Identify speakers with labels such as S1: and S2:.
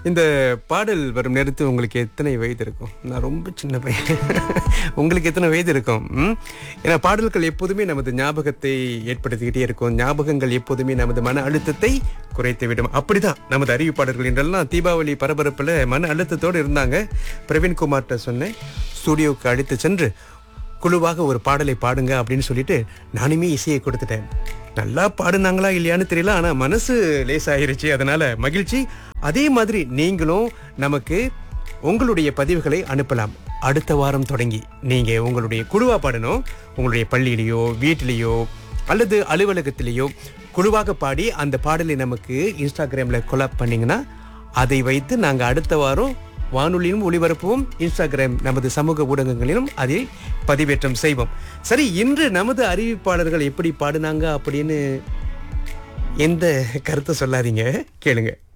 S1: இந்த பாடல் வரும் நேரத்தில் உங்களுக்கு எத்தனை வயது இருக்கும் நான் ரொம்ப சின்ன பையன் உங்களுக்கு எத்தனை வயது இருக்கும் ம்? ஏன்னா பாடல்கள் எப்போதுமே நமது ஞாபகத்தை ஏற்படுத்திக்கிட்டே இருக்கும் ஞாபகங்கள் எப்போதுமே நமது மன அழுத்தத்தை குறைத்து விடும் அப்படிதான் நமது அறிவிப்பாளர்கள் என்றெல்லாம் தீபாவளி பரபரப்புல மன அழுத்தத்தோடு இருந்தாங்க பிரவீன்குமார்கிட்ட சொன்னேன் ஸ்டூடியோவுக்கு அழைத்து சென்று குழுவாக ஒரு பாடலை பாடுங்க அப்படின்னு சொல்லிட்டு நானுமே இசையை கொடுத்துட்டேன் நல்லா பாடுனாங்களா இல்லையான்னு தெரியல ஆனா மனசு லேசாயிருச்சு அதனால மகிழ்ச்சி அதே மாதிரி நீங்களும் நமக்கு உங்களுடைய பதிவுகளை அனுப்பலாம் அடுத்த வாரம் தொடங்கி நீங்க உங்களுடைய குழுவா பாடணும் உங்களுடைய பள்ளியிலேயோ வீட்டிலேயோ அல்லது அலுவலகத்திலேயோ குழுவாக பாடி அந்த பாடலை நமக்கு இன்ஸ்டாகிராம்ல கொலாப் பண்ணீங்கன்னா அதை வைத்து நாங்க அடுத்த வாரம் வானொலியிலும் ஒளிபரப்புவோம் இன்ஸ்டாகிராம் நமது சமூக ஊடகங்களிலும் அதை பதிவேற்றம் செய்வோம் சரி இன்று நமது அறிவிப்பாளர்கள் எப்படி பாடுனாங்க அப்படின்னு எந்த கருத்தை சொல்லாதீங்க கேளுங்க